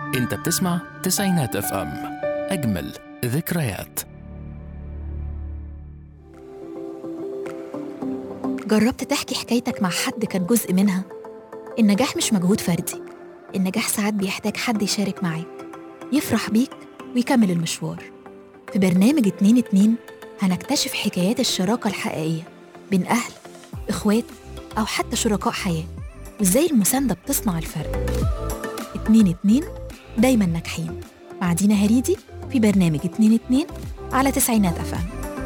انت بتسمع تسعينات اف ام اجمل ذكريات جربت تحكي حكايتك مع حد كان جزء منها النجاح مش مجهود فردي النجاح ساعات بيحتاج حد يشارك معاك يفرح بيك ويكمل المشوار في برنامج اتنين اتنين هنكتشف حكايات الشراكة الحقيقية بين أهل إخوات أو حتى شركاء حياة وإزاي المساندة بتصنع الفرق اتنين اتنين دايما ناجحين مع دينا هريدي في برنامج اتنين اتنين على تسعينات أفهم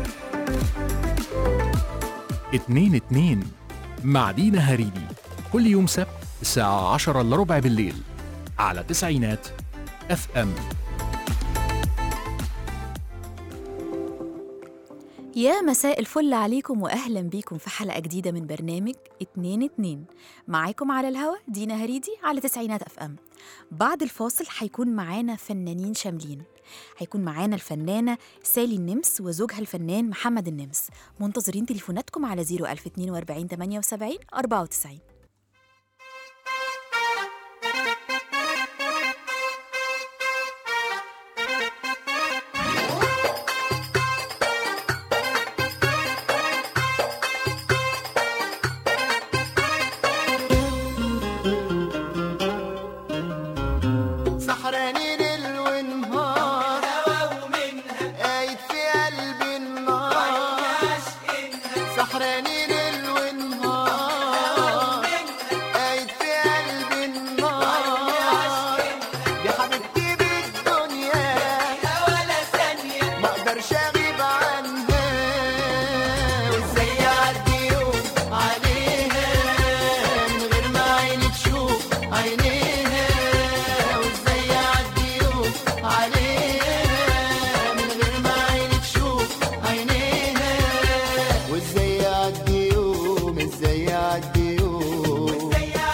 اتنين اتنين مع دينا هريدي كل يوم سبت الساعة عشرة إلا ربع بالليل على تسعينات اف ام يا مساء الفل عليكم واهلا بيكم في حلقه جديده من برنامج اتنين اتنين معاكم على الهوا دينا هريدي على تسعينات اف ام بعد الفاصل هيكون معانا فنانين شاملين هيكون معانا الفنانة سالي النمس وزوجها الفنان محمد النمس منتظرين تليفوناتكم على 01042 78 94 سحراني ليل ونهار قايد في قلبي النار سحراني ليل ونهار قايد في قلبي النار يا حبيبتي بالدنيا ما اقدرش اغيب عنها وازاي يعدي يوم عليها من غير ما عيني تشوف عينيها وازاي يعدي يوم عليها من غير ما عيني تشوف عينيها وازاي يعدي يوم ازاي يعدي يوم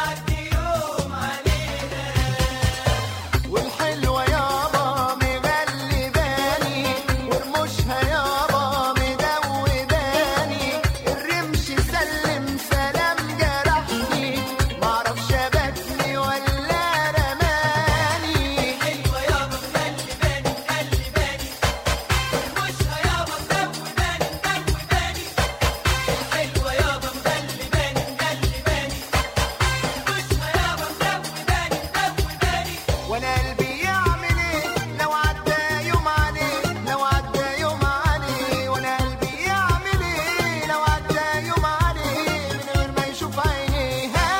والحلوة يابا مغلباني ورموشها يابا مدوباني الرمش سلم سلام جرحني معرفش بكني ولا رماني حلوة يابا مغلباني مغلباني رموشها يابا مدوباني مدوباني حلوة يابا مغلباني مغلباني رموشها يابا مدوباني مدوباني وانا قلبي يعمل ايه لو عدى يوم عليه لو عدى يوم عليه وانا قلبي يعمل ايه لو عدى يوم عليه من غير ما يشوف عينيها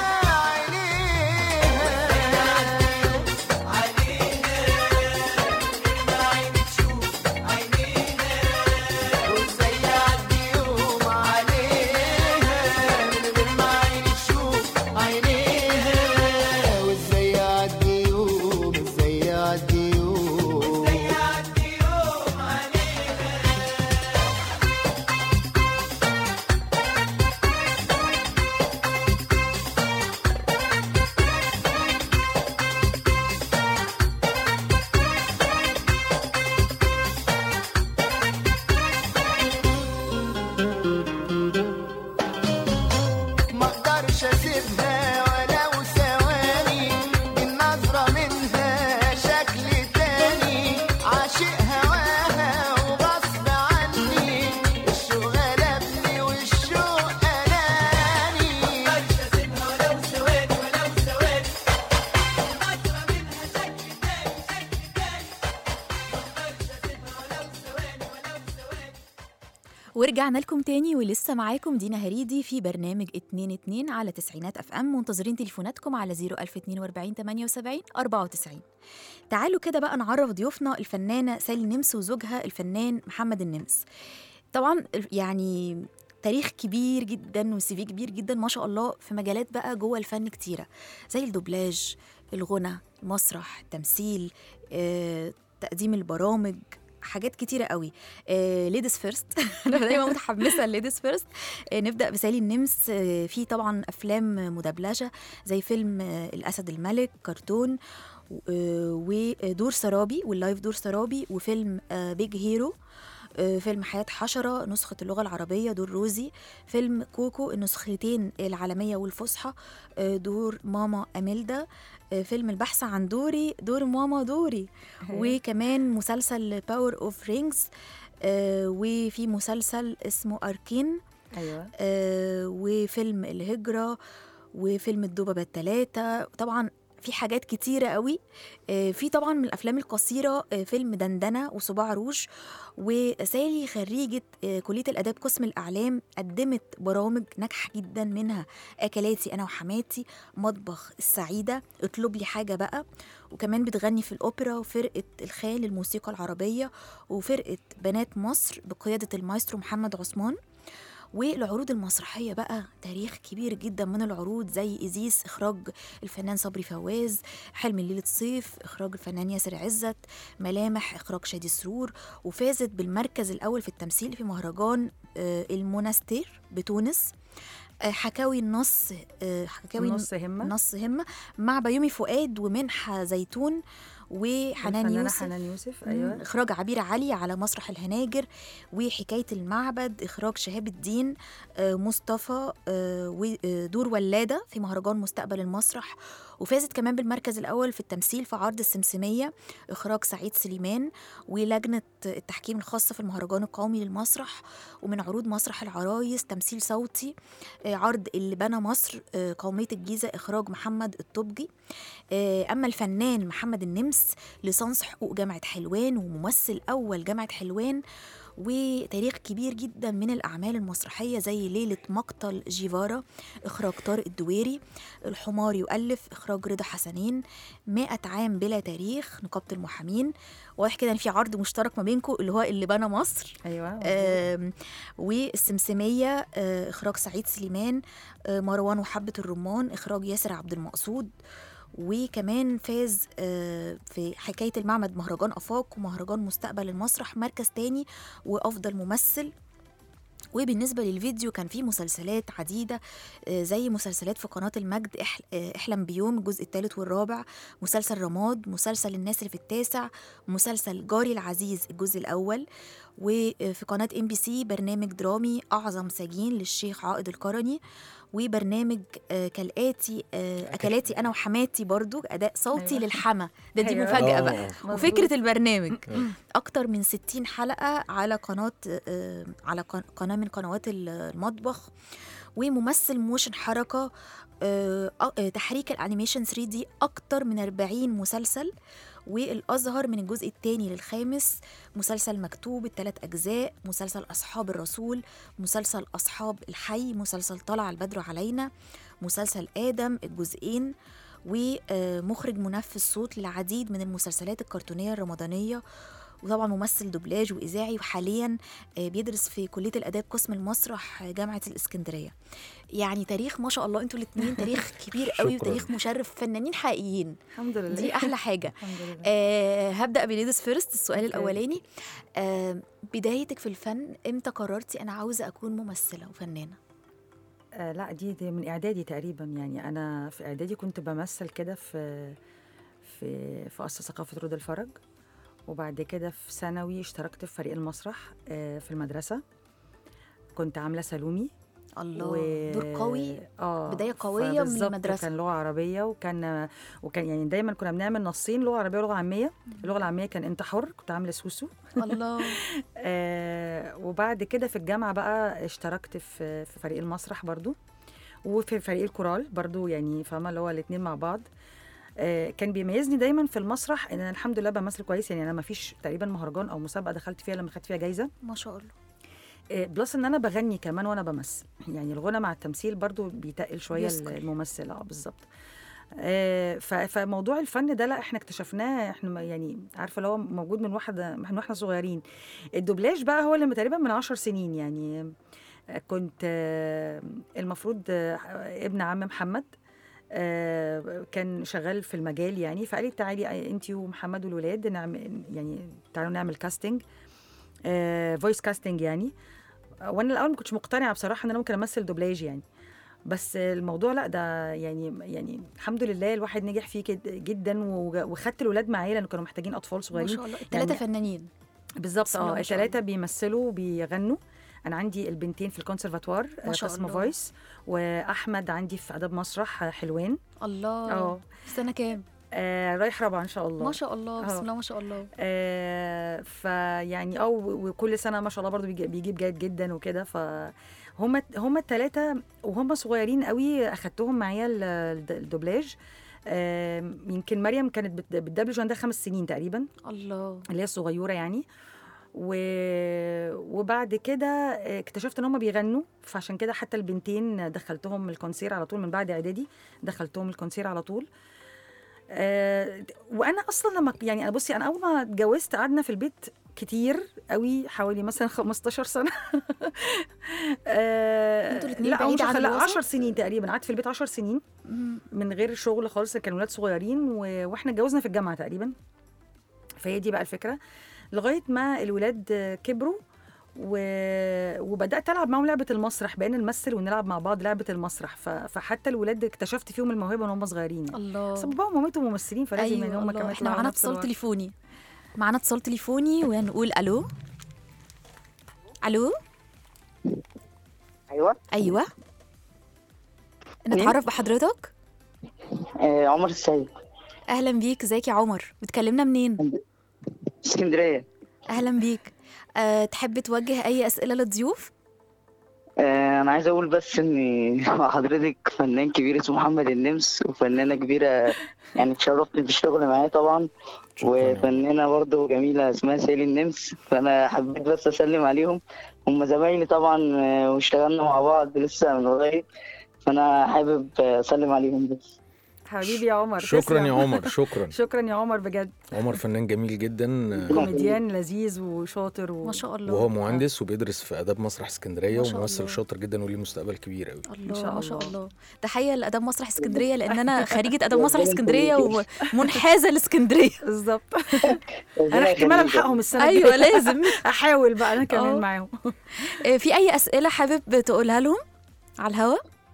عينيها وازاي يعدي يوم عليها من غير ما عيني تشوف عينيها وازاي يعدي يوم ازاي يعدي يوم ما اقدرش اسيبها ولو ثواني النظرة منها شكل تاني عاشق هواها وغصب عني الشوق غلبني والشوق اناني ما اقدرش اسيبها ولو ثواني ولو ثواني النظرة منها شكل تاني شكل تاني ما اقدرش اسيبها ولو ثواني ولو ثواني ورجعنا لكم تاني ولسه معاكم دينا هريدي في برنامج اتنين اتنين على تسعينات اف ام منتظرين تليفوناتكم على 01042 78 94 تعالوا كده بقى نعرف ضيوفنا الفنانة سالي نمس وزوجها الفنان محمد النمس طبعا يعني تاريخ كبير جدا وسي في كبير جدا ما شاء الله في مجالات بقى جوه الفن كتيرة زي الدوبلاج الغنى المسرح التمثيل آه، تقديم البرامج حاجات كتيرة قوي ليديز فيرست انا دايما متحمسه ليديز فيرست نبدا بسالي النمس آه، في طبعا افلام مدبلجه زي فيلم آه، الاسد الملك كرتون و- آه، ودور سرابي واللايف دور سرابي وفيلم بيج هيرو آه، فيلم حياة حشرة نسخة اللغة العربية دور روزي فيلم كوكو النسختين العالمية والفصحى آه، دور ماما أميلدا آه، فيلم البحث عن دوري دور ماما دوري وكمان مسلسل باور اوف رينجز وفي مسلسل اسمه أركين ايوه آه، وفيلم الهجرة وفيلم الدببة التلاتة طبعا في حاجات كتيرة قوي آه، في طبعا من الأفلام القصيرة آه، فيلم دندنة وصباع روج وسالي خريجة آه، كلية الآداب قسم الأعلام قدمت برامج ناجحة جدا منها أكلاتي أنا وحماتي مطبخ السعيدة اطلب لي حاجة بقى وكمان بتغني في الأوبرا وفرقة الخال للموسيقى العربية وفرقة بنات مصر بقيادة المايسترو محمد عثمان والعروض المسرحية بقى تاريخ كبير جدا من العروض زي إزيس إخراج الفنان صبري فواز حلم ليلة صيف إخراج الفنان ياسر عزت ملامح إخراج شادي سرور وفازت بالمركز الأول في التمثيل في مهرجان آه، المونستير بتونس آه، حكاوي النص آه، حكاوي نص همه نص همة مع بيومي فؤاد ومنحة زيتون وحنان الفنانة يوسف حنان يوسف مم، ايوه إخراج عبير علي على مسرح الهناجر وحكاية المعبد إخراج شهاب الدين آه، مصطفى آه، ودور ولادة في مهرجان مستقبل المسرح وفازت كمان بالمركز الأول في التمثيل في عرض السمسمية إخراج سعيد سليمان ولجنة التحكيم الخاصة في المهرجان القومي للمسرح ومن عروض مسرح العرايس تمثيل صوتي آه، عرض اللي بنى مصر آه، قومية الجيزة إخراج محمد الطبجي آه، أما الفنان محمد النمس ليسانس حقوق جامعة حلوان وممثل أول جامعة حلوان وتاريخ كبير جدا من الأعمال المسرحية زي ليلة مقتل جيفارا إخراج طارق الدويري الحمار يؤلف إخراج رضا حسنين مائة عام بلا تاريخ نقابة المحامين واضح كده إن في عرض مشترك ما بينكم اللي هو اللي بنى مصر ايوه مظبوط. آم، والسمسمية آه، إخراج سعيد سليمان آه، مروان وحبة الرمان إخراج ياسر عبد المقصود وكمان فاز آه، في حكاية المعمد مهرجان أفاق ومهرجان مستقبل المسرح مركز تاني وأفضل ممثل وبالنسبة للفيديو كان في مسلسلات عديدة آه، زي مسلسلات في قناة المجد إح- آه، احلم بيوم الجزء الثالث والرابع مسلسل رماد مسلسل الناس اللي في التاسع مسلسل جاري العزيز الجزء الأول وفي قناة ام بي سي برنامج درامي أعظم سجين للشيخ عائد القرني وبرنامج آه، كالآتي آه، أكلاتي أنا وحماتي برضو أداء صوتي أيوة. للحما ده دي أيوة. مفاجأة بقى آه. مظبوط. وفكرة البرنامج أكتر من 60 حلقة على قناة آه، على قن- قناة من قنوات ال- المطبخ وممثل موشن حركة آه، آه، تحريك الانيميشن 3 دي أكتر من 40 مسلسل والأزهر من الجزء الثاني للخامس مسلسل مكتوب الثلاث أجزاء مسلسل أصحاب الرسول مسلسل أصحاب الحي مسلسل طلع البدر علينا مسلسل آدم الجزئين ومخرج منفذ صوت للعديد من المسلسلات الكرتونية الرمضانية وطبعا ممثل دوبلاج وإذاعي وحاليا آه، بيدرس في كلية الآداب قسم المسرح آه، جامعة الإسكندرية يعني تاريخ ما شاء الله انتوا الاثنين تاريخ كبير قوي شكراً. وتاريخ مشرف فنانين حقيقيين الحمد لله دي أحلى حاجة الحمد لله آه هبدأ بليدز فيرست السؤال أوكي. الأولاني آه بدايتك في الفن امتى قررتي أنا عاوزة أكون ممثلة وفنانة آه لا دي, دي من اعدادي تقريبا يعني انا في اعدادي كنت بمثل كده في في في قصر ثقافه رود الفرج وبعد كده في ثانوي اشتركت في فريق المسرح آه في المدرسه كنت عامله سالومي الله دور قوي اه بداية قوية من فبالظبط المدرسة. كان لغه عربيه وكان وكان يعني دايما كنا بنعمل نصين لغه عربيه ولغه عاميه اللغه العاميه كان انت حر كنت عامله سوسو الله آه وبعد كده في الجامعه بقى اشتركت في في فريق المسرح برضو وفي فريق الكورال برضو يعني فاهمه اللي هو الاثنين مع بعض آه كان بيميزني دايما في المسرح ان انا الحمد لله بمثل كويس يعني انا ما فيش تقريبا مهرجان او مسابقه دخلت فيها لما خدت فيها جايزه ما شاء الله آه بلس ان انا بغني كمان وانا بمثل يعني الغنى مع التمثيل برضو بيتقل شويه بيثقل. الممثل اه بالظبط آه، ف- فموضوع الفن ده لا احنا اكتشفناه احنا ما- يعني عارفه اللي هو موجود من واحده من واحنا صغيرين الدوبلاج بقى هو اللي تقريبا من عشر سنين يعني آه، كنت آه، المفروض آه، ابن عم محمد آه، كان شغال في المجال يعني فقال لي تعالي انت ومحمد والولاد نعمل يعني تعالوا نعمل كاستنج فويس كاستنج يعني وانا الاول ما كنتش مقتنعه بصراحه ان انا ممكن امثل دوبلاج يعني بس الموضوع لا ده يعني يعني الحمد لله الواحد نجح فيه كد- جدا وج- وخدت الولاد معايا لان كانوا محتاجين اطفال ما صغيرين شاء الله الثلاثة يعني- فنانين بالظبط بسم الله اه ما شاء الثلاثه بيمثلوا وبيغنوا انا عندي البنتين في الكونسرفاتوار ما شاء قسم الله. فويس واحمد عندي في اداب مسرح آه، حلوان الله اه في سنه كام آه، رايح رابعه ان شاء الله ما شاء الله بسم آه. الله ما شاء الله آه فيعني اه و- وكل سنه ما شاء الله برضو بيجي- بيجيب جيد جدا وكده ف هم هم الثلاثه وهم صغيرين قوي اخدتهم معايا ال- الد- الدوبلاج آه يمكن مريم كانت بت- بتدبلج عندها خمس سنين تقريبا الله اللي هي الصغيره يعني و... وبعد كده اكتشفت ان هم بيغنوا فعشان كده حتى البنتين دخلتهم الكونسير على طول من بعد اعدادي دخلتهم الكونسير على طول آه وانا اصلا لما يعني انا بصي انا اول ما اتجوزت قعدنا في البيت كتير قوي حوالي مثلا 15 سنه آه انتوا الاتنين لا بعيد مش عن لا الوسط؟ 10 سنين تقريبا قعدت في البيت 10 سنين مم. من غير شغل خالص كانوا ولاد صغيرين و... واحنا اتجوزنا في الجامعه تقريبا فهي دي بقى الفكره لغايه ما الولاد كبروا و... وبدات العب معاهم لعبه المسرح بقينا نمثل ونلعب مع بعض لعبه المسرح ف... فحتى الولاد اكتشفت فيهم الموهبه وهم صغيرين يعني. الله بس باباهم ومامتهم ممثلين فلازم ايوه يعني هم الله. كمان احنا يطلعوا معانا نفس اتصال الوقت. تليفوني معانا اتصال تليفوني ونقول الو الو ايوه ايوه نتعرف بحضرتك آه عمر السيد اهلا بيك ازيك يا عمر بتكلمنا منين اسكندريه اهلا بيك أه تحب توجه اي اسئله للضيوف آه انا عايز اقول بس ان حضرتك فنان كبير اسمه محمد النمس وفنانه كبيره يعني اتشرفت بالشغل معاه طبعا شكراً يا عمر. وفنانه برضه جميله اسمها سيلي النمس فانا حبيت بس اسلم عليهم هم زمايلي طبعا آه، واشتغلنا مع بعض لسه من قريب فانا حابب آه، اسلم عليهم بس حبيبي يا عمر شكرا تسلم. يا عمر شكرا شكرا يا عمر بجد عمر فنان جميل جدا آه، كوميديان لذيذ وشاطر و... ما شاء الله وهو مهندس وبيدرس في اداب مسرح اسكندريه ما شاء وممثل الله. شاطر جدا وليه مستقبل كبير قوي الله شاء ما شاء الله. الله تحيه لاداب مسرح اسكندريه لان انا خريجه اداب مسرح اسكندريه ومنحازه لاسكندريه بالظبط انا احتمال الحقهم السنه ايوه الجاية. لازم احاول بقى انا آه. كمان معاهم آه، في اي اسئله حابب تقولها لهم على الهوا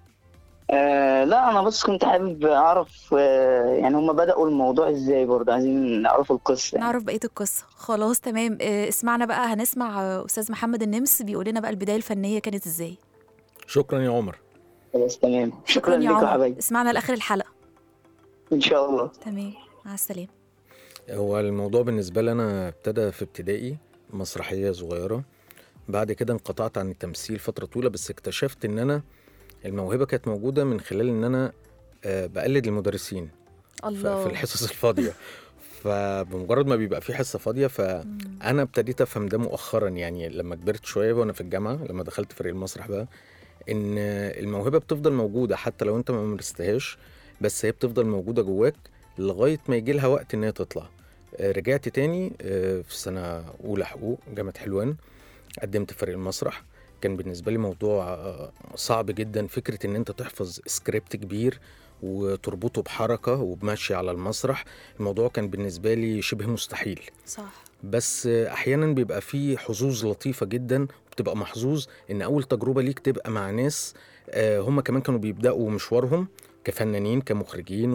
آه لا انا بس كنت حابب اعرف آه يعني هم بداوا الموضوع ازاي برضه عايزين نعرف القصه يعني. نعرف بقيه القصه خلاص تمام آه، اسمعنا بقى هنسمع آه، استاذ محمد النمس بيقول لنا بقى البدايه الفنيه كانت ازاي شكرا يا عمر خلاص تمام شكرا, شكرا يا لكم يا عمر حبايبي اسمعنا لاخر الحلقه ان شاء الله تمام مع السلامه هو الموضوع بالنسبة لي أنا ابتدى في ابتدائي مسرحية صغيرة بعد كده انقطعت عن التمثيل فترة طويلة بس اكتشفت إن أنا الموهبة كانت موجودة من خلال إن أنا آه، بقلد المدرسين ف- الله في الحصص الفاضية فبمجرد ما بيبقى في حصة فاضية فأنا ابتديت أفهم ده مؤخرا يعني لما كبرت شوية وأنا في الجامعة لما دخلت فريق المسرح بقى إن الموهبة بتفضل موجودة حتى لو أنت ما مارستهاش بس هي بتفضل موجودة جواك لغاية ما يجي لها وقت إن هي تطلع آه، رجعت تاني آه، في سنة أولى حقوق جامعة حلوان قدمت في فريق المسرح كان بالنسبة لي موضوع آه، صعب جدا فكرة إن أنت تحفظ سكريبت كبير وتربطه بحركة وبمشي على المسرح الموضوع كان بالنسبة لي شبه مستحيل صح بس آه، أحيانا بيبقى فيه حظوظ لطيفة جدا بتبقى محظوظ إن أول تجربة ليك تبقى مع ناس آه، هم كمان كانوا بيبدأوا مشوارهم كفنانين كمخرجين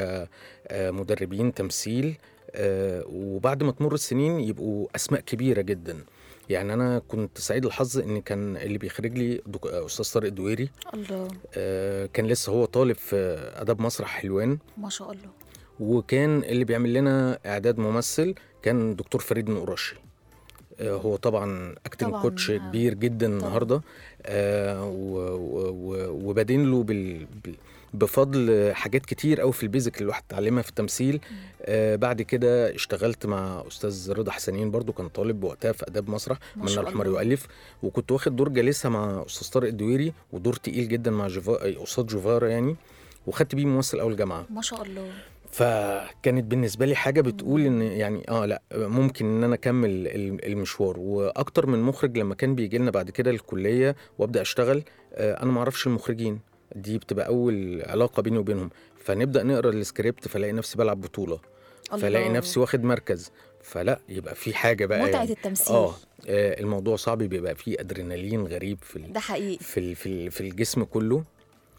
وكمدربين تمثيل آه، وبعد ما تمر السنين يبقوا اسماء كبيره جدا يعني انا كنت سعيد الحظ ان كان اللي بيخرج لي دك- استاذ طارق الدويري الله آه، كان لسه هو طالب في اداب مسرح حلوان ما شاء الله وكان اللي بيعمل لنا اعداد ممثل كان دكتور فريد نقرشي آه، هو طبعا اكتنج طبعاً، كوتش آه، كبير جدا النهارده آه، و- و- و- وبادين له بال بال- بفضل حاجات كتير قوي في البيزك اللي الواحد اتعلمها في التمثيل آه بعد كده اشتغلت مع استاذ رضا حسنين برضو كان طالب وقتها في اداب مسرح ما من شاء الحمار الله. يؤلف وكنت واخد دور جالسه مع استاذ طارق الدويري ودور تقيل جدا مع جيفا استاذ جوفارا يعني وخدت بيه ممثل اول جامعه ما شاء الله فكانت بالنسبه لي حاجه بتقول ان يعني اه لا ممكن ان انا اكمل ال- المشوار واكتر من مخرج لما كان بيجي لنا بعد كده الكليه وابدا اشتغل آه انا ما اعرفش المخرجين دي بتبقى اول علاقه بيني وبينهم فنبدا نقرا السكريبت فلاقي نفسي بلعب بطوله فلاقي الله. نفسي واخد مركز فلا يبقى في حاجه بقى متعه يعني. التمثيل اه آه، الموضوع صعب بيبقى فيه ادرينالين غريب في ال... ده حقيقي في ال... في ال... في الجسم كله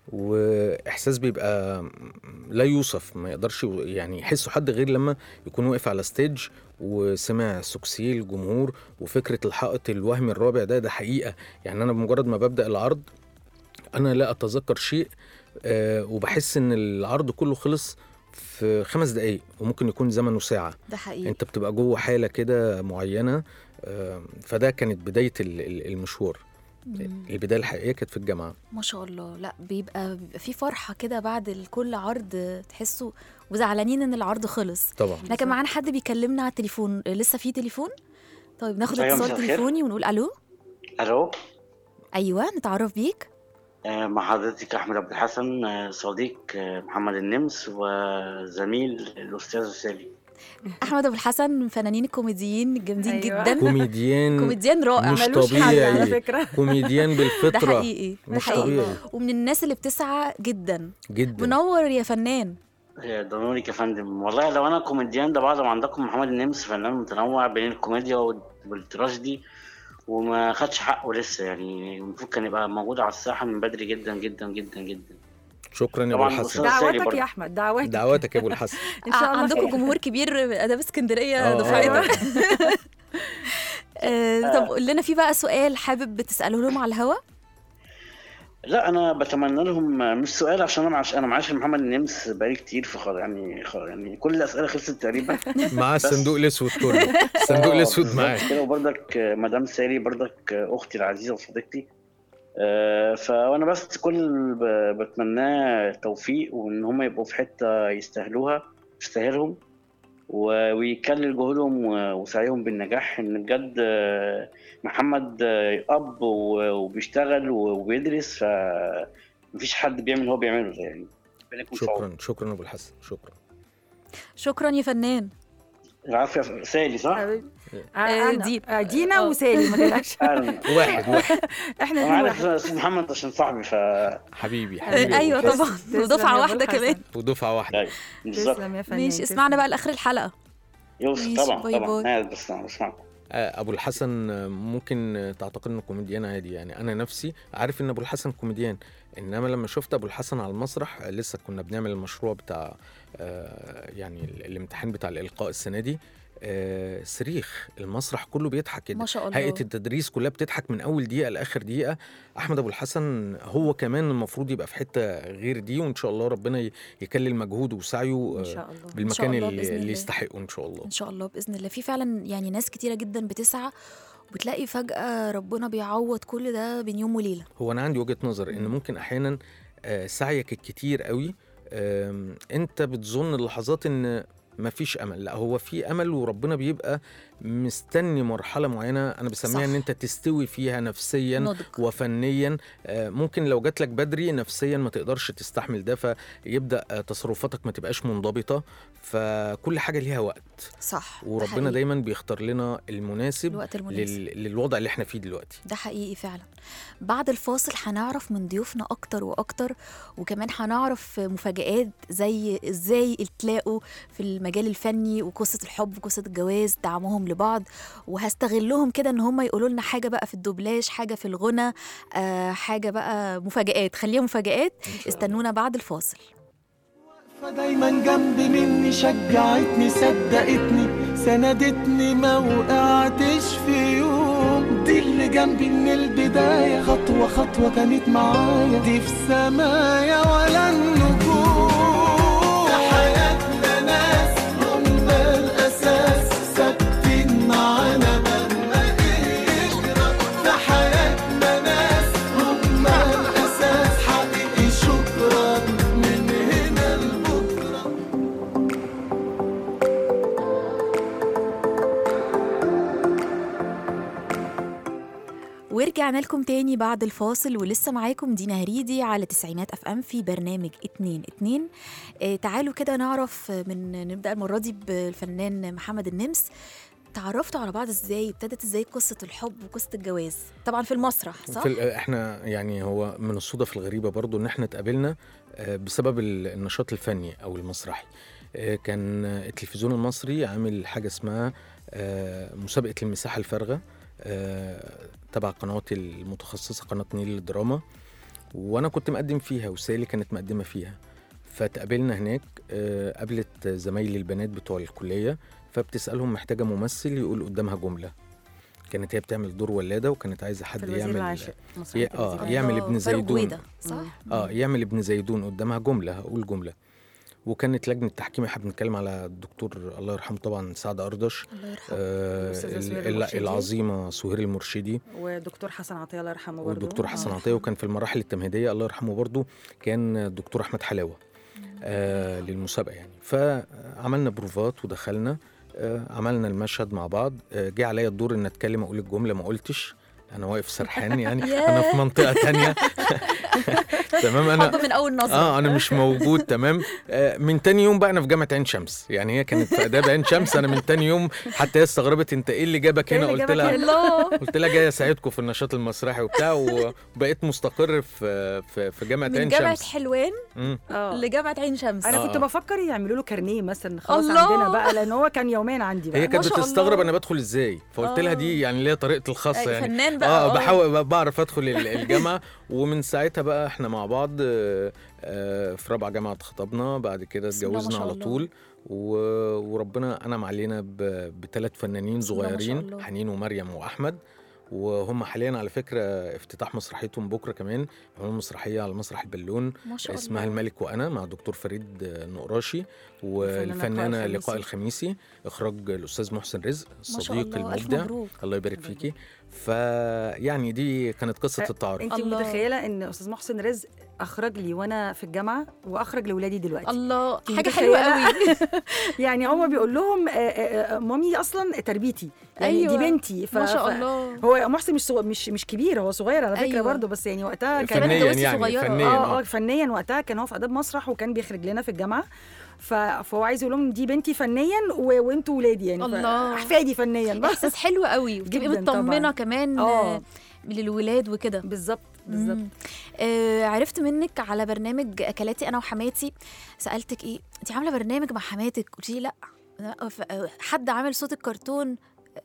واحساس بيبقى لا يوصف ما يقدرش يعني يحسه حد غير لما يكون واقف على ستيج وسمع سكسي الجمهور وفكره الحائط الوهمي الرابع ده ده حقيقه يعني انا بمجرد ما ببدا العرض انا لا اتذكر شيء آه وبحس ان العرض كله خلص في خمس دقايق وممكن يكون زمنه ساعه ده حقيقي انت بتبقى جوه حاله كده معينه آه، فده كانت بدايه ال- ال- المشوار مم. البدايه الحقيقيه كانت في الجامعه ما شاء الله لا بيبقى بيبقى في فرحه كده بعد ال- كل عرض تحسوا وزعلانين ان العرض خلص طبعا احنا كان معانا حد بيكلمنا على التليفون لسه في تليفون طيب ناخد أيوة، اتصال مساء الخير. تليفوني ونقول الو الو ايوه نتعرف بيك آه، مع حضرتك احمد عبد الحسن آه، صديق آه، محمد النمس وزميل الاستاذ سالي احمد ابو الحسن من فنانين الكوميديين الجامدين أيوة. جدا كوميديان كوميديان رائع مش ملوش حل على طبيعي. فكره كوميديان ده بالفطره حقيقي ده مش حقيقي طبيعي ومن الناس اللي بتسعى جدا جدا منور يا فنان آه، ده نورك يا فندم والله لو انا كوميديان ده بعد ما عندكم محمد النمس فنان متنوع بين الكوميديا والتراجيدي وما خدش حقه لسه يعني المفروض كان يبقى موجود على الساحه من بدري جدا جدا جدا جدا شكرا يا ابو طبعاً الحسن الأستاذ سالي دعواتك برضه. يا احمد دعواتك دعواتك يا ابو الحسن ان شاء الله عندكم خير. جمهور كبير اداب اسكندريه آه، دفعتك آه، طب قول لنا في بقى سؤال حابب تساله لهم على الهوا لا انا بتمنى لهم مش سؤال عشان انا معاش انا معاش محمد النمس بقالي كتير فخلاص يعني خلاص يعني كل الاسئله خلصت تقريبا معاه الصندوق الاسود كله الصندوق آه، الاسود بالظبط معاه كده وبرضك آه، مدام سالي برضك آه، اختي العزيزه وصديقتي آه، فانا بس كل اللي ب- بتمناه توفيق وان هم يبقوا في حته يستاهلوها يستاهلهم و- ويكلل جهودهم و- وسعيهم بالنجاح ان بجد آه، محمد آه، اب و- وبيشتغل و- وبيدرس فمفيش حد بيعمل اللي هو بيعمله ده يعني ربنا يكون في عونه. شكرا شكرا ابو الحسن شكرا شكرا يا فنان العافيه سالي صح؟ حبيبي آه، آه، دي- أنا- آه، دينا آه. وسالي ما تقلقش اهلا واحد واحد احنا انا اتنين عارف واحد. استاذ محمد عشان صاحبي ف حبيبي آه، حبيبي ايوه أبو الحسن. طبعا تسلم ودفعه يا واحده أبو الحسن. كمان ودفعه واحده أيوة، بالظبط تسلم يا فنان ماشي تسلم. اسمعنا بقى لاخر الحلقه يوسف ماشي، طبعا باي طبعا باي. قاعد بسمع بسمعكم آه، ابو الحسن آه، ممكن آه، تعتقد انه كوميديان عادي يعني انا نفسي عارف ان ابو الحسن كوميديان انما لما شفت ابو الحسن على المسرح آه، لسه كنا بنعمل المشروع بتاع آه، يعني ال- الامتحان بتاع الالقاء السنه دي آه، صريخ المسرح كله بيضحك كده ما شاء الله هيئه التدريس كلها بتضحك من اول دقيقه لاخر دقيقه احمد ابو الحسن هو كمان المفروض يبقى في حته غير دي وان شاء الله ربنا ي- يكلل مجهوده وسعيه ان آه، شاء الله بالمكان الله اللي, بإذن اللي الله. يستحقه ان شاء الله ان شاء الله باذن الله في فعلا يعني ناس كتيره جدا بتسعى وبتلاقي فجاه ربنا بيعوض كل ده بين يوم وليله هو انا عندي وجهه نظر ان مم. ممكن احيانا آه، سعيك الكتير قوي آم، انت بتظن اللحظات ان مفيش امل لا هو في امل وربنا بيبقى مستني مرحله معينه انا بسميها صح. ان انت تستوي فيها نفسيا نضج وفنيا آه، ممكن لو جات لك بدري نفسيا ما تقدرش تستحمل ده فيبدا آه، تصرفاتك ما تبقاش منضبطه فكل حاجه ليها وقت صح ده وربنا حقيقي. دايما بيختار لنا المناسب الوقت المناسب لل... للوضع اللي احنا فيه دلوقتي ده حقيقي فعلا بعد الفاصل هنعرف من ضيوفنا اكتر واكتر وكمان هنعرف مفاجآت زي ازاي تلاقوا في المجال الفني وقصة الحب وقصة الجواز دعمهم لبعض وهستغلهم كده ان هم يقولوا لنا حاجة بقى في الدوبلاج حاجة في الغنى آه حاجة بقى مفاجآت خليها مفاجآت استنونا بعد الفاصل فدايما جنبي مني شجعتني صدقتني سندتني ما وقعتش في يوم دي اللي جنبي من البداية خطوة خطوة كانت معايا دي في سمايا ولا النجوم في حياتنا ناس هم الأساس ثابتين معانا مهما يجرى في حياتنا ناس هم الأساس حقيقي شكرا من هنا لبكرة ورجعنا لكم تاني بعد الفاصل ولسه معاكم دينا هريدي على تسعينات اف ام في برنامج اتنين اتنين آه تعالوا كده نعرف من نبدا المره دي بالفنان محمد النمس تعرفتوا على بعض ازاي ابتدت ازاي قصه الحب وقصه الجواز طبعا في المسرح صح في ال- احنا يعني هو من الصدف الغريبه برضو ان احنا اتقابلنا آه، بسبب ال- النشاط الفني او المسرحي آه، كان التلفزيون المصري عامل حاجه اسمها آه، مسابقه المساحه الفارغه آه، تبع القنوات المتخصصه قناه نيل للدراما وانا كنت مقدم فيها وسالي كانت مقدمه فيها فتقابلنا هناك آه، قابلت زمايلي البنات بتوع الكليه فبتسالهم محتاجه ممثل يقول قدامها جمله كانت هي بتعمل دور ولاده وكانت عايزه في حد الوزير يعمل العاشق ي- مسرحية اه الوزير يعمل الله، ابن فاروق زيدون جويدة، صح؟ اه يعمل ابن زيدون قدامها جمله هقول جمله وكانت لجنه تحكيم احنا بنتكلم على الدكتور الله يرحمه طبعا سعد اردش الله يرحمه آه والأستاذة سهير ال- المرشدي. العظيمه سهير المرشدي ودكتور حسن عطيه الله يرحمه برضه والدكتور حسن عطيه وكان في المراحل التمهيديه الله يرحمه برضو كان الدكتور احمد حلاوه آه للمسابقه يعني فعملنا بروفات ودخلنا آه عملنا المشهد مع بعض آه جه عليا الدور ان اتكلم اقول الجمله ما قلتش انا واقف سرحان يعني انا في منطقه تانية تمام انا حب من اول نظره اه انا مش موجود تمام آه من تاني يوم بقى انا في جامعه عين شمس يعني هي كانت في اداب عين شمس انا من تاني يوم حتى هي استغربت انت ايه اللي جابك إيه هنا اللي قلت جابك لها هنا؟ الله قلت لها جاي اساعدكم في النشاط المسرحي وبتاع وبقيت مستقر في في, في جامعه من عين جامعه شمس حلوان مم. اه لجامعه عين شمس انا آه. كنت بفكر يعملوا له كارنيه مثلا خلاص الله. عندنا بقى لان هو كان يومين عندي بقى هي كانت ما شاء بتستغرب الله. انا بدخل ازاي فقلت لها آه. دي يعني ليها طريقتي الخاصه أي يعني فنان بقى اه بحاول بعرف ادخل ال- الجامعه ومن ساعتها بقى احنا مع بعض آه، آه، في رابعه جامعه اتخطبنا بعد كده بسم الله ما اتجوزنا شاء على الله. طول و- وربنا انعم علينا بثلاث فنانين بسم الله ما شاء صغيرين الله. حنين ومريم واحمد وهم حاليا على فكره افتتاح مسرحيتهم بكره كمان عملوا مسرحيه على مسرح البالون ما شاء الله اسمها الملك وانا مع دكتور فريد نقراشي والفنانة والفنانه لقاء لقاء الخميسي اخراج الاستاذ محسن رزق ما شاء الصديق الله الف المبدع مبروك الله يبارك فيكي فيعني دي كانت قصه أ- التعارف انت الله. متخيله ان استاذ محسن رزق اخرج لي وانا في الجامعه واخرج لاولادي دلوقتي الله أنت حاجه حلوه متخيلة؟ قوي يعني هو بيقول لهم آه، آه، آه، مامي اصلا تربيتي يعني أيوة. دي بنتي ف... ما شاء ف- الله هو محسن مش صغ... مش مش كبير هو صغير على فكره أيوة. أيوة. برضه بس يعني وقتها كان كمان فنيا اتجوزتي يعني صغيرة. فنيا اه اه اه فنيا وقتها كان هو في اداب مسرح وكان بيخرج لنا في الجامعه ف... فهو عايز يقول لهم دي بنتي فنيا و... وانتوا ولادي يعني ف- الله. احفادي فنيا بس احساس حلو قوي وتبقي جداً مطمنه طبعاً. كمان آه. آه، للولاد وكده بالظبط بالظبط مم. آه عرفت منك على برنامج اكلاتي انا وحماتي سالتك ايه انت عامله برنامج مع حماتك قلت لي لا لا، ف- آه، حد عامل صوت الكرتون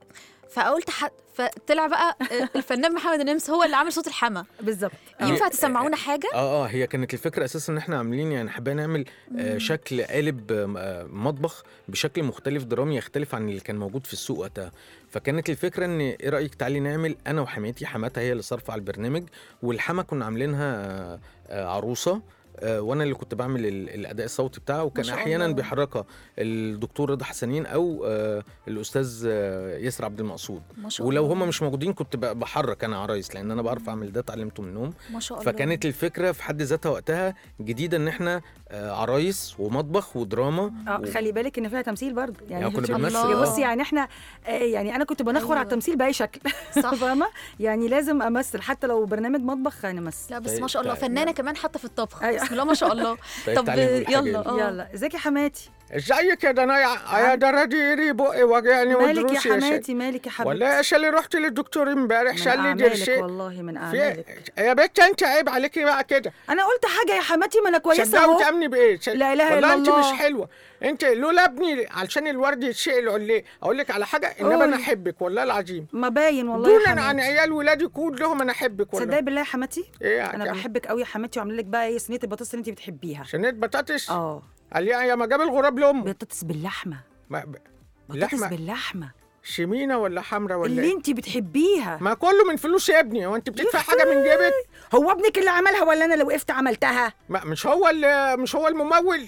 فقلت حد فطلع بقى آه، الفنان محمد النمس هو اللي عامل صوت الحما بالظبط آه. ينفع تسمعونا حاجه اه اه هي كانت الفكره اساسا ان احنا عاملين يعني حابين نعمل آه شكل قالب آه، آه، مطبخ بشكل مختلف درامي يختلف عن اللي كان موجود في السوق وقتها فكانت الفكره ان ايه رايك تعالي نعمل انا وحماتي حماتها هي اللي صارفه على البرنامج والحما كنا عاملينها آه، آه، عروسه آه، وانا اللي كنت بعمل ال- الاداء الصوتي بتاعه وكان شاء احيانا الله. بيحركها الدكتور رضا حسنين او آه، الاستاذ آه، ياسر عبد المقصود ما شاء ولو الله هم مش موجودين كنت ب- بحرك انا عرايس لان انا بعرف اعمل ده اتعلمته منهم ما شاء الله فكانت الفكره في حد ذاتها وقتها جديده ان احنا آه، عرايس ومطبخ ودراما اه و- خلي بالك ان فيها تمثيل برضه يعني يعني كنا شوف- بنمثل الله. آه. بصي يعني احنا آه، يعني انا كنت بنخور أيوة. على التمثيل باي شكل صح فاهمه يعني لازم امثل حتى لو برنامج مطبخ نمثل لا بس طيب، ما شاء الله طيب. فنانه كمان حتى في الطبخ أيوة. بسم الله ما شاء الله طيب طب تعالي نقول حاجة يلا يلا. آه. يلا ازيك يا حماتي ازيك يا دنيا يا دراديري بقي وجعني مالك يا ودروسي يا شيخ حماتي مالك يا حبيبتي والله يا شالي رحت للدكتور امبارح من شال لي أعمالك درسي والله من في اعمالك يا بنت انت عيب عليكي بقى كده انا قلت حاجه يا حماتي ما انا كويسه صدقوا اهو تامني بايه لا إله والله إلا انت الله. مش حلوه انت لولا ابني علشان الورد يتشقل عليه اقول لك على حاجه انما قولي. انا احبك والله العظيم ما باين والله يا دونا عن حماتي عيال ولادي كلهم انا احبك والله تصدقي بالله يا حماتي ايه يا انا كم- بحبك قوي يا حماتي وعامله لك بقى ايه صينيه البطاطس اللي انت بتحبيها صينيه بطاطس اه قال لي يا ما جاب الغراب لامه بطاطس باللحمه ما- ب- بطاطس لحمة. باللحمه شمينه ولا حمرا ولا اللي ايه انت بتحبيها ما كله من فلوس يا ابني هو انت بتدفع حاجه من جيبك هو ابنك اللي عملها ولا انا اللي وقفت عملتها ما مش هو اللي مش هو الممول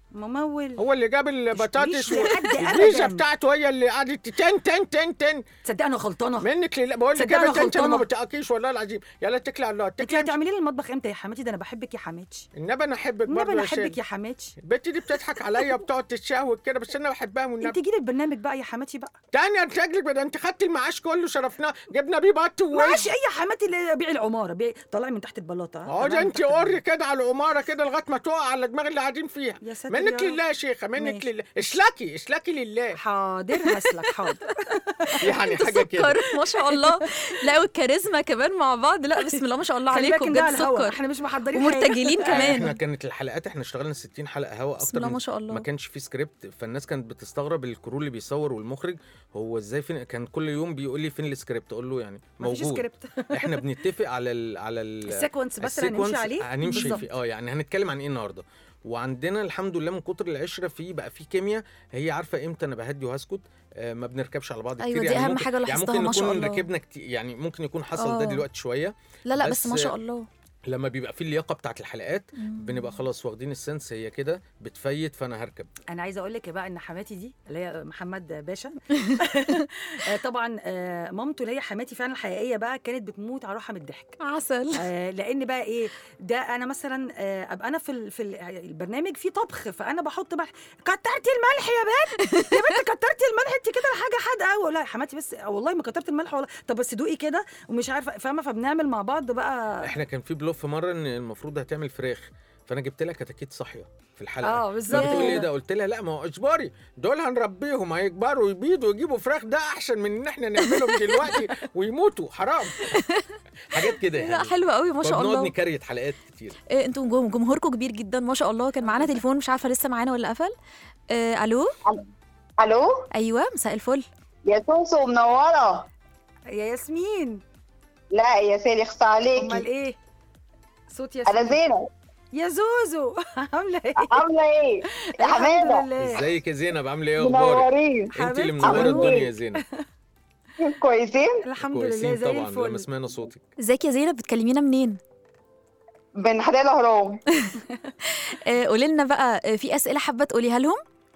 ممول هو اللي جاب البطاطس مش لحد الفيزا أبداً. بتاعته هي اللي قعدت تن تن تن تن تصدق انا غلطانه منك لله بقول لك تصدق أنا يا بنت انت ما غلطانة. بتقاكيش والله العظيم يلا اتكلي على الله انت اتكلي هتعملي لي المطبخ امتى يا حماتي ده انا بحبك يا حماتي النبي انا احبك النبي برضه انا يا احبك شيخ يا حماتي البت دي بتضحك عليا وبتقعد تتشهوت كده بس انا بحبها انت والنبي جيلي البرنامج بقى يا حماتي بقى تاني رجلك بدل انت خدت المعاش كله شرفناه جبنا بيه بط معاش ووش ايه يا حماتي اللي بيع العماره بيع طلعي من تحت البلاطه ها؟ اقعدي طلعي من انت تحت قري البلاطة. كده على العماره كده لغايه ما تقع على دماغ اللي قاعدين فيها يا ساتر منك يا لله يا شيخه منك ماشي. لله اسلكي اسلكي لله حاضر هسلك حاضر يعني حاجه كده سكر ما شاء الله لا والكاريزما كمان مع بعض لا بسم الله ما شاء الله خلي بالك عليكم إن ده بجد على الهوا، سكر احنا مش محضرين حاجة. ومرتجلين احنا كمان كانت الحلقات احنا اشتغلنا 60 حلقه هوا بسم اكتر الله من ما شاء الله ما كانش في سكريبت فالناس كانت بتستغرب الكرو اللي بيصور والمخرج هو ازاي فين كان كل يوم بيقول لي فين السكريبت اقول له يعني مفيش موجود سكريبت احنا بنتفق على ال على ال السيكونس بس اللي هنمشي السيكونس عليه هنمشي بالظبط. فيه اه يعني هنتكلم عن ايه النهارده وعندنا الحمد لله من كتر العشره في بقى في كيمياء هي عارفه امتى انا بهدي وهسكت آه ما بنركبش على بعض أيوة، كتير دي يعني أهم ممكن حاجة يعني لاحظتها، ممكن ما شاء نكون الله. ركبنا كتير يعني ممكن يكون حصل آه. ده دلوقتي شويه لا لا بس, بس- ما شاء الله لما بيبقى في اللياقه بتاعت الحلقات بنبقى خلاص واخدين السنس هي كده بتفيت فانا هركب انا عايزه اقول لك بقى ان حماتي دي اللي هي محمد باشا آه، طبعا آه، مامته اللي هي حماتي فعلا الحقيقيه بقى كانت بتموت على روحها من الضحك عسل آه، لان بقى ايه ده انا مثلا آه، ابقى انا في ال- في ال- البرنامج في طبخ فانا بحط ملح كترتي الملح يا بنت يا بنت كترتي الملح انت كده حاجه حادقه قوي لا يا حماتي بس والله ما كترت الملح والله طب بس دوقي كده ومش عارفه فاهمه فبنعمل مع بعض بقى احنا كان في بلوف مره ان المفروض هتعمل فراخ فانا جبت لها كتاكيت صاحيه في الحلقه اه بالظبط فبتقول لي ايه كده. ده قلت لها لا ما هو اجباري دول هنربيهم هيكبروا ويبيضوا ويجيبوا فراخ ده احسن من ان احنا نعملهم دلوقتي ويموتوا حرام حاجات كده لا يعني حلو قوي ما شاء فبنقعد الله نكريت حلقات كتير إيه انتوا جم- جمهوركم كبير جدا ما شاء الله كان معانا تليفون مش عارفه لسه معانا ولا قفل إيه الو الو ايوه مساء الفل يا سوسو منوره يا ياسمين لا يا سالي اخصى امال عليكي ايه صوت انا ياسمين زينب يا زوزو عامله ايه عامله ايه يا الحمد حماده لله ازيك يا زينب عامله ايه اخبارك منورين انت اللي حبيبتي. منوره عاملين الدنيا إيه؟ يا زينب كويسين الحمد لله كويسين زي طبعا لما الفل سمعنا صوتك ازيك يا زينب بتكلمينا منين بين حدائق الاهرام إيه قولي لنا بقى إيه في اسئله حابه تقوليها لهم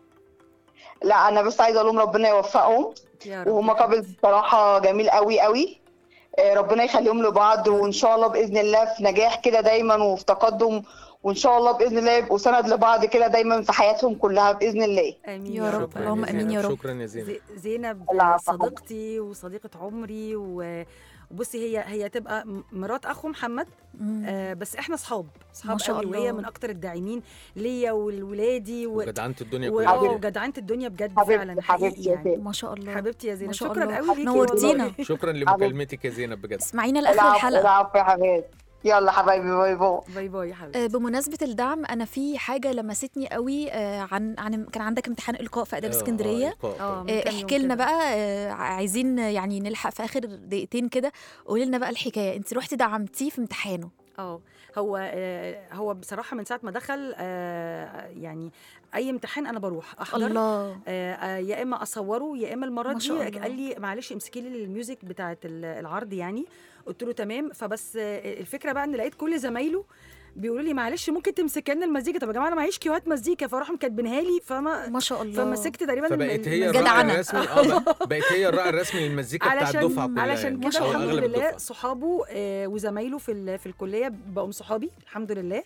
لا انا بس عايزه اقول لهم ربنا يوفقهم يا رب وهم قابل بصراحه جميل قوي قوي آه، ربنا يخليهم لبعض وان شاء الله باذن الله في نجاح كده دايما وفي تقدم وان شاء الله باذن الله يبقوا سند لبعض كده دايما في حياتهم كلها باذن الله امين يا رب. شكرا اللهم يا آمين زينب يا رب. شكرا يا زينب زي- زينب العفو. صديقتي وصديقة عمري و- وبصي هي هي تبقى م- مرات اخو محمد مم. آه بس احنا اصحاب ما اصحاب شاء قوي الله. وهي من اكتر الداعمين ليا ولولادي و... وجدعنة الدنيا و- كلها آه، وجدعنة الدنيا بجد فعلا حبيبتي حقيقي حبيبتي يا يعني سالي ما شاء الله حبيبتي يا ما زينب شاء شكرا الله. قوي ليكي نورتينا. والله. شكرا لمكالمتك يا زينب بجد اسمعينا لاخر العفو الحلقه العفو يا حبيبي يلا حبايبي باي باي باي باي يا حبيبتي آه، بمناسبة الدعم أنا في حاجة لمستني قوي آه، عن عن كان عندك امتحان إلقاء في آداب آه، آه، اسكندرية إلقاء آه. طبعاً. من آه، كام يوم احكي لنا كده. بقى آه، عايزين يعني نلحق في آخر دقيقتين كده قولي لنا بقى الحكاية أنت رحتي دعمتيه في امتحانه اه هو آه، هو بصراحة من ساعة ما دخل آه، يعني أي امتحان أنا بروح أحضر الله آه، آه، يا اما اصوره يا اما المره ما شاء دي الله. قال لي معلش امسكي لي الميوزك بتاعه ال- العرض يعني قلت له تمام فبس آه، الفكره بقى ان لقيت كل زمايله بيقولوا لي معلش ممكن تمسك لنا المزيكا طب يا جماعه انا معيش كيوهات مزيكا فراحوا مكاتبينها لي فما ما شاء الله فمسكت تقريبا فبقت الم- هي المزيكا. الراعي جدعنة. الرسمي اه بقى- بقت هي الراعي الرسمي للمزيكا بتاع علشان الدفعه كلها علشان يعني، ما كده شاء أو الله. الحمد أغلب لله الدفعة. صحابه آه، وزمايله في ال- في الكليه بقوا صحابي الحمد لله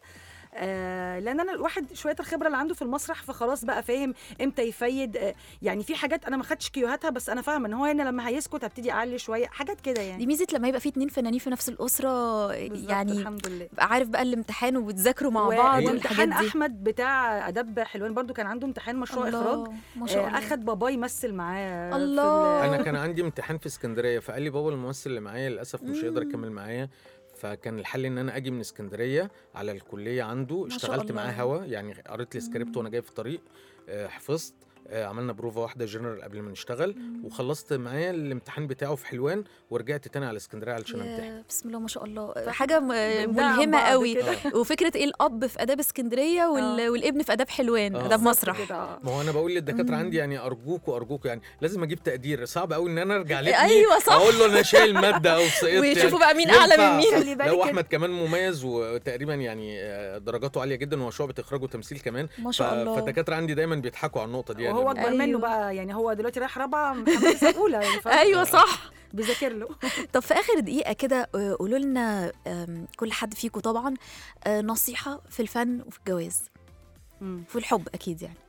آه لان انا الواحد شويه الخبره اللي عنده في المسرح فخلاص بقى فاهم امتى يفيد آه يعني في حاجات انا ما خدتش كيوهاتها بس انا فاهمه ان هو هنا لما هيسكت هبتدي اعلي شويه حاجات كده يعني دي ميزة لما يبقى في اتنين فنانين في نفس الأسرة بالظبط، يعني الحمد لله بقى عارف بقى الامتحان وبتذاكروا مع و- بعض والحاجات وامتحان دي احمد بتاع اداب حلوان برضو كان عنده امتحان مشروع الله، اخراج ما شاء آه، الله اخد باباه يمثل معاه في الله. ال- انا كان عندي امتحان في اسكندريه فقال لي بابا الممثل اللي معايا للاسف مش هيقدر يكمل معايا فكان الحل ان انا اجي من اسكندريه على الكليه عنده شاء اشتغلت الله. معاه هوا يعني قريت لي سكريبت وانا جاي في الطريق آه، حفظت آه، عملنا بروفا واحده جنرال قبل ما نشتغل وخلصت معاه الامتحان بتاعه في حلوان ورجعت تاني على اسكندريه علشان امتحن يا بسم الله ما شاء الله حاجة م- بندعم ملهمة بعض قوي كده. وفكرة ايه الأب في آداب اسكندرية وال... آه. والابن في آداب حلوان آه. آداب بالظبط مسرح كده، آه. ما هو انا بقول للدكاتره عندي يعني ارجوكوا ارجوكوا يعني لازم اجيب تقدير صعب قوي ان انا ارجع لابني أيوة صح. اقول له انا شايل ماده او سقطت ويشوفوا يعني بقى مين أعلى من ينفع. مين. خلي بالك لو إن- احمد كمان مميز وتقريبا يعني آه، درجاته عاليه جدا وهو شعبه اخراج وتمثيل كمان ما شاء ف- الله فالدكاتره عندي دايما بيضحكوا على النقطه دي يعني وهو اكبر منه أيوة. بقى يعني هو دلوقتي رايح رابعه محمد لسه اولى يعني فاهم؟ ايوه صح بيذاكر له طب في اخر دقيقه كده آه، قولوا لنا آم، كل حد فيكم طبعا آه، نصيحه في الفن وفي الجواز مم. في الحب اكيد يعني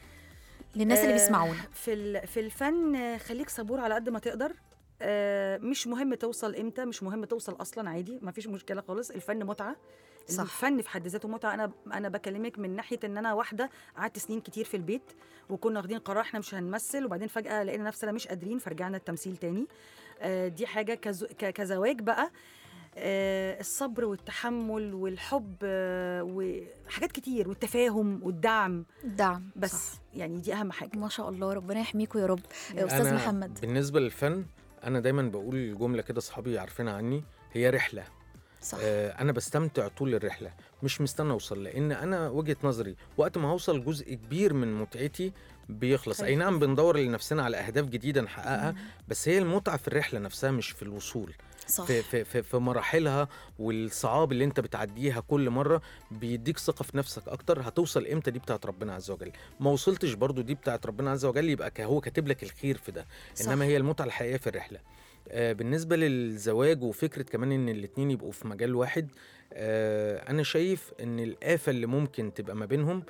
للناس اللي آه، بيسمعونا في ال- في الفن آه، خليك صبور على قد ما تقدر آه، مش مهم توصل امتى مش مهم توصل اصلا عادي ما فيش مشكله خالص الفن متعه صح. الفن في حد ذاته متعه انا انا بكلمك من ناحيه ان انا واحده قعدت سنين كتير في البيت وكنا واخدين قرار احنا مش هنمثل وبعدين فجاه لقينا نفسنا مش قادرين فرجعنا التمثيل تاني آه، دي حاجه كزو ك- كزواج بقى آه، الصبر والتحمل والحب آه، وحاجات كتير والتفاهم والدعم دعم بس صح. يعني دي اهم حاجه ما شاء الله ربنا يحميكوا يا رب استاذ أنا محمد بالنسبه للفن انا دايما بقول جمله كده صحابي عارفينها عني هي رحله صح آه، انا بستمتع طول الرحله مش مستني اوصل لان انا وجهه نظري وقت ما هوصل جزء كبير من متعتي بيخلص اي نعم بندور لنفسنا على اهداف جديده نحققها بس هي المتعه في الرحله نفسها مش في الوصول صح في, في, في, في مراحلها والصعاب اللي انت بتعديها كل مره بيديك ثقه في نفسك اكتر هتوصل امتى دي بتاعت ربنا عز وجل ما وصلتش برضو دي بتاعت ربنا عز وجل يبقى ك- هو كاتب لك الخير في ده صح. انما هي المتعه الحقيقيه في الرحله آه بالنسبه للزواج وفكره كمان ان الاتنين يبقوا في مجال واحد آه انا شايف ان الافه اللي ممكن تبقى ما بينهم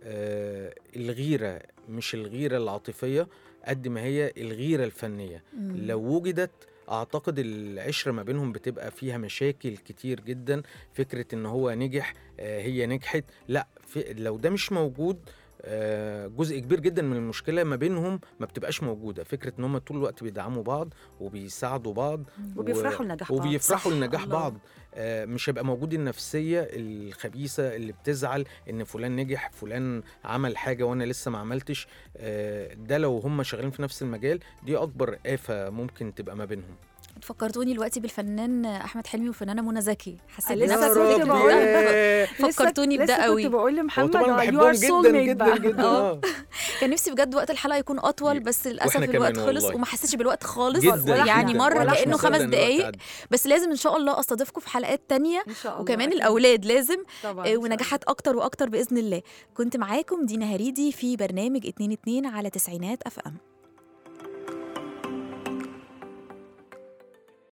آه الغيره مش الغيره العاطفيه قد ما هي الغيره الفنيه مم. لو وجدت اعتقد العشره ما بينهم بتبقى فيها مشاكل كتير جدا فكره ان هو نجح آه، هي نجحت لا في لو ده مش موجود آه، جزء كبير جدا من المشكله ما بينهم ما بتبقاش موجوده فكره ان هم طول الوقت بيدعموا بعض وبيساعدوا بعض وبيفرحوا لنجاح بعض وبيفرحوا صح، لنجاح الله. بعض آه، مش هيبقى موجود النفسيه الخبيثه اللي بتزعل ان فلان نجح فلان عمل حاجه وانا لسه ما عملتش آه، ده لو هم شغالين في نفس المجال دي اكبر آفة ممكن تبقى ما بينهم فكرتوني دلوقتي بالفنان احمد حلمي وفنانه منى زكي حسيت لسه بنفس كنت الفكرة. بقول- ياه. فكرتوني لسه بده كنت قوي بقول هو لمحمد طبعا آه، you بحبهم are جدا soulmate جدا بقى. جدا آه. اه كان نفسي بجد وقت الحلقه يكون اطول بس للاسف وإحنا الوقت كمان خلص والله. وما حسيتش بالوقت خالص جدا يعني جداً. مره ولا كانه مصدق خمس إن الوقت دقايق عدى. بس لازم ان شاء الله استضيفكم في حلقات تانية ان شاء الله وكمان أكيد. الاولاد لازم طبعا آه، إن شاء ونجاحات اكتر واكتر باذن الله كنت معاكم دينا هريدي في برنامج 2 2 على تسعينات اف ام